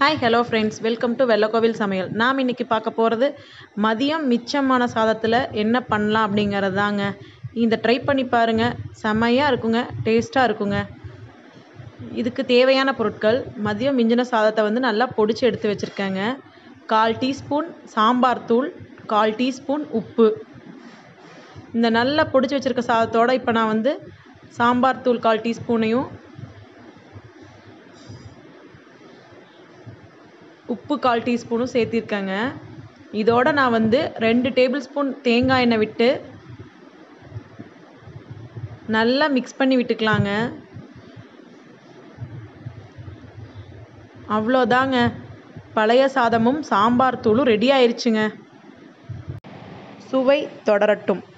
hi hello friends welcome to Vellakovil சமையல் நாம் இன்றைக்கி பார்க்க போகிறது மதியம் மிச்சமான சாதத்தில் என்ன பண்ணலாம் அப்படிங்கிறது தாங்க இந்த ட்ரை பண்ணி பாருங்கள் செம்மையாக இருக்குங்க டேஸ்ட்டாக இருக்குங்க இதுக்கு தேவையான பொருட்கள் மதியம் மிஞ்சின சாதத்தை வந்து நல்லா பொடிச்சு எடுத்து வச்சுருக்கேங்க கால் டீஸ்பூன் சாம்பார் தூள் கால் டீஸ்பூன் உப்பு இந்த நல்லா பொடிச்சு வச்சுருக்க சாதத்தோடு இப்போ நான் வந்து சாம்பார் தூள் கால் டீஸ்பூனையும் உப்பு கால் டீஸ்பூனும் சேர்த்திருக்கேங்க இதோட நான் வந்து ரெண்டு டேபிள் ஸ்பூன் தேங்காய் எண்ணெய் விட்டு நல்லா மிக்ஸ் பண்ணி விட்டுக்கலாங்க அவ்வளோதாங்க பழைய சாதமும் சாம்பார் தூளும் ரெடி ஆயிருச்சுங்க சுவை தொடரட்டும்